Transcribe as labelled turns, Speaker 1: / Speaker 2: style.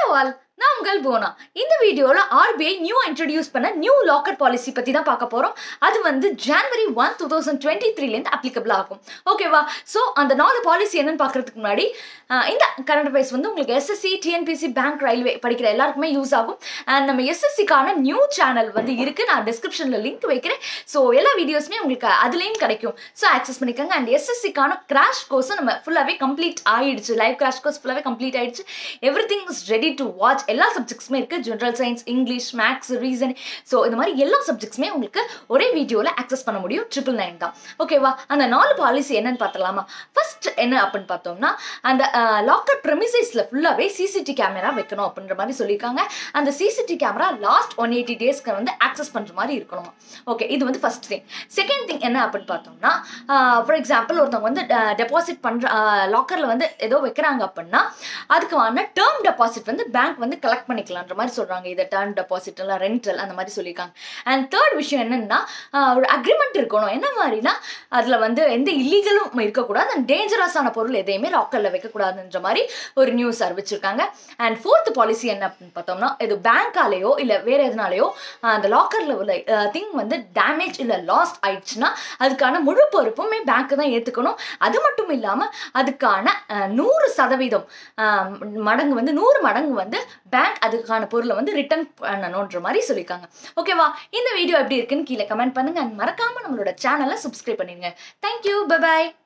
Speaker 1: all நான் உங்கள் போனா இந்த வீடியோவில் ஆர்பிஐ நியூ இன்ட்ரடியூஸ் பண்ண நியூ லாக்கர் பாலிசி பற்றி தான் பார்க்க போகிறோம் அது வந்து January one two thousand twenty த்ரீலேருந்து அப்ளிகபிள் ஆகும் ஓகேவா ஸோ அந்த நாலு பாலிசி என்னன்னு பார்க்கறதுக்கு முன்னாடி ஆஹ், இந்த கரண்ட் அஃபேர்ஸ் வந்து உங்களுக்கு எஸ்எஸ்சி டிஎன்பிசி பேங்க் ரயில்வே படிக்கிற எல்லாருக்குமே யூஸ் ஆகும் அண்ட் நம்ம எஸ்எஸ்சிக்கான நியூ சேனல் வந்து இருக்குது நான் டிஸ்கிரிப்ஷனில் லிங்க் வைக்கிறேன் ஸோ எல்லா வீடியோஸுமே உங்களுக்கு அதுலேயும் கிடைக்கும் ஸோ ஆக்சஸ் பண்ணிக்கோங்க அண்ட் எஸ்எஸ்சிக்கான கிராஷ் கோர்ஸும் நம்ம ஃபுல்லாகவே கம்ப்ளீட் ஆயிடுச்சு லைவ் கிராஷ் கோர்ஸ் ஃபுல்லாகவே கம்ப்ளீட் ஆயிடுச்சு everything is ready to watch எல்லா சப்ஜெக்ட்ஸுமே இருக்குது general science English maths reason so இந்த மாதிரி எல்லா சப்ஜெக்ட்ஸுமே உங்களுக்கு ஒரே வீடியோவில் ஆக்சஸ் பண்ண முடியும் ட்ரிபிள் நைன் தான் ஓகேவா அந்த நாலு பாலிசி என்னன்னு பார்த்தலாமா ஃபர்ஸ்ட் என்ன அப்படின்னு பார்த்தோம்னா அந்த லாக்கர் ப்ரெமிசைஸில் ஃபுல்லாகவே சிசிடி கேமரா வைக்கணும் அப்படின்ற மாதிரி சொல்லியிருக்காங்க அந்த CCTV camera last one eighty டேஸ்க்கு வந்து ஆக்சஸ் பண்ணுற மாதிரி இருக்கணும் ஓகே இது வந்து ஃபர்ஸ்ட் திங் செகண்ட் திங் என்ன அப்படின்னு பார்த்தோம்னா ஃபார் எக்ஸாம்பிள் ஒருத்தவங்க வந்து டெபாசிட் பண்ணுற லாக்கரில் வந்து ஏதோ வைக்கிறாங்க அப்படின்னா அதுக்கான டேர்ம் டெபாசிட் வந்து பேங்க் வந்து கலெக்ட் பண்ணிக்கலான்ற மாதிரி சொல்கிறாங்க இதை டேர்ம் டெபாசிட் எல்லாம் ரெண்டல் அந்த மாதிரி சொல்லியிருக்காங்க அண்ட் தேர்ட் விஷயம் என்னன்னா ஆஹ் ஒரு அக்ரிமெண்ட் இருக்கணும் என்ன மாதிரினா அதில் வந்து எந்த இல்லீகலும் இருக்கக்கூடாது அண்ட் டேஞ்சரஸான பொருள் எதையுமே லாக்கரில் வைக்கக்கூடாதுன்ற மாதிரி ஒரு நியூஸ் அறிவிச்சிருக்காங்க அண்ட் ஃபோர்த் பாலிசி என்ன அப்படின்னு பார்த்தோம்னா இது பேங்க்காலேயோ இல்லை வேற எதுனாலேயோ ஆஹ் அந்த லாக்கரில் உள்ள திங் வந்து டேமேஜ் இல்லை லாஸ்ட் ஆயிடுச்சுன்னா அதுக்கான முழு பொறுப்புமே பேங்க் தான் ஏற்றுக்கணும் அது மட்டும் இல்லாமல் அதுக்கான ஆஹ் நூறு சதவீதம் ஆஹ் மடங்கு வந்து நூறு மடங்கு வந்து பேங்க் அதுக்கான பொருளை வந்து ரிட்டர்ன் பண்ணணுன்ற மாதிரி சொல்லியிருக்காங்க ஓகேவா இந்த வீடியோ எப்படி இருக்குன்னு கீழே கமெண்ட் பண்ணுங்க and மறக்காம நம்மளோட சேனலை சப்ஸ்கிரைப் பண்ணிடுங்க தேங்க்யூ பை